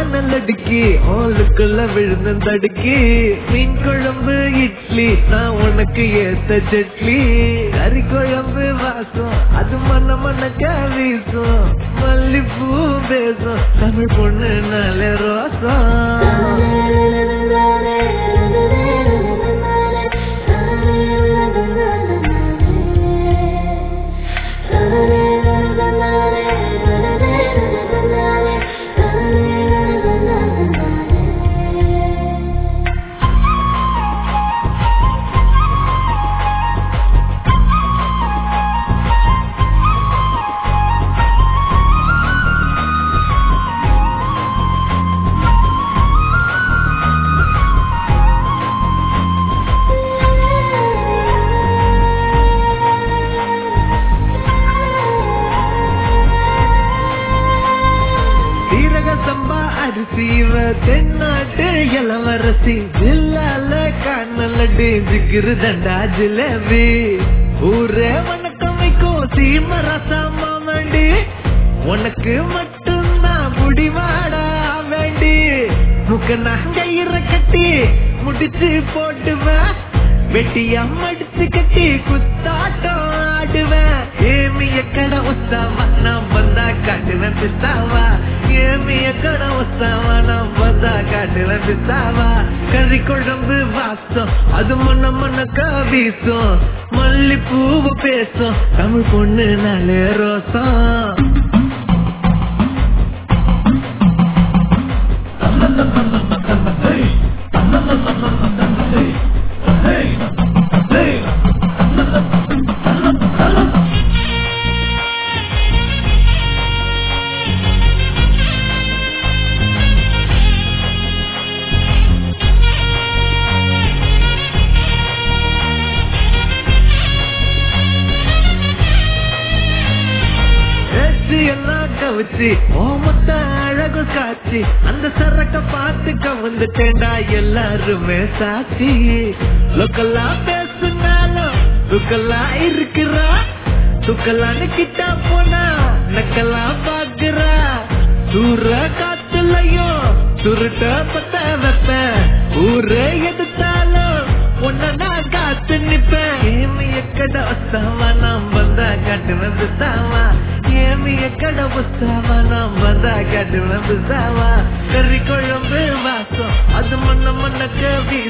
காணல் அடிக்கி ஆளுக்குள்ள விழுந்து தடுக்கி மீன் குழம்பு இட்லி நான் உனக்கு ஏத்த சட்லி கறி குழம்பு வாசம் அது மன மனக்க வீசும் மல்லிப்பூ பேசும் தமிழ் பொண்ணு நல்ல ரோசம் சீரக சம்பா அரிசி இவ தென்னாட்டு இளவரசி ஜில்லால கண்ணலடி ஜிகிரு தண்டா ஜிலேபி ஊரே வணக்கம் வைக்கும் சீம ரசமா வேண்டி உனக்கு மட்டும்தான் முடிவாடா வேண்டி முக்க நகையிற கட்டி முடிச்சு போட்டுவேன் வெட்டியா மடிச்சு கட்டி குத்தாட்டம் ஆடுவேன் ஏமிய கடை உத்தாவா நான் வந்தா காட்டுவேன் பிஸ்தாவா ஏமிய கடை உத்தாவா நான் வந்தா காட்டுவேன் பிஸ்தாவா கறி குழம்பு வாசம் அது முன்ன முன்னக்கா வீசும் மல்லிப்பூவு பேசும் தமிழ் பொண்ணு நல்ல ரோசம் ஏச்சி எல்லாம் கவிச்சு ஓமத்த அழகு காட்சி அந்த சரக்க பார்த்து கவுந்துட்டேன்டா எல்லாருமே சாட்சி லோக்கல்லா பேசுனாலும் துக்கல்லா இருக்கிறா துக்கல்லான்னு கிட்டா போனா நக்கல்லா பாக்குறா சூற காத்துலயும் சுருட்ட பத்த வைப்ப ஊரே எடுத்தாலும் உன்ன நான் காத்து நிப்பேன் ஏமிய கடை வஸ்தாவா நாம் வந்தா காட்டுவேன் பிஸ்தாவா ஏமிய கடை வஸ்தாவா நாம் வந்தா காட்டுவேன் பிஸ்தாவா கறி குழம்பு வாசம் அது மண்ண மண்ண கவி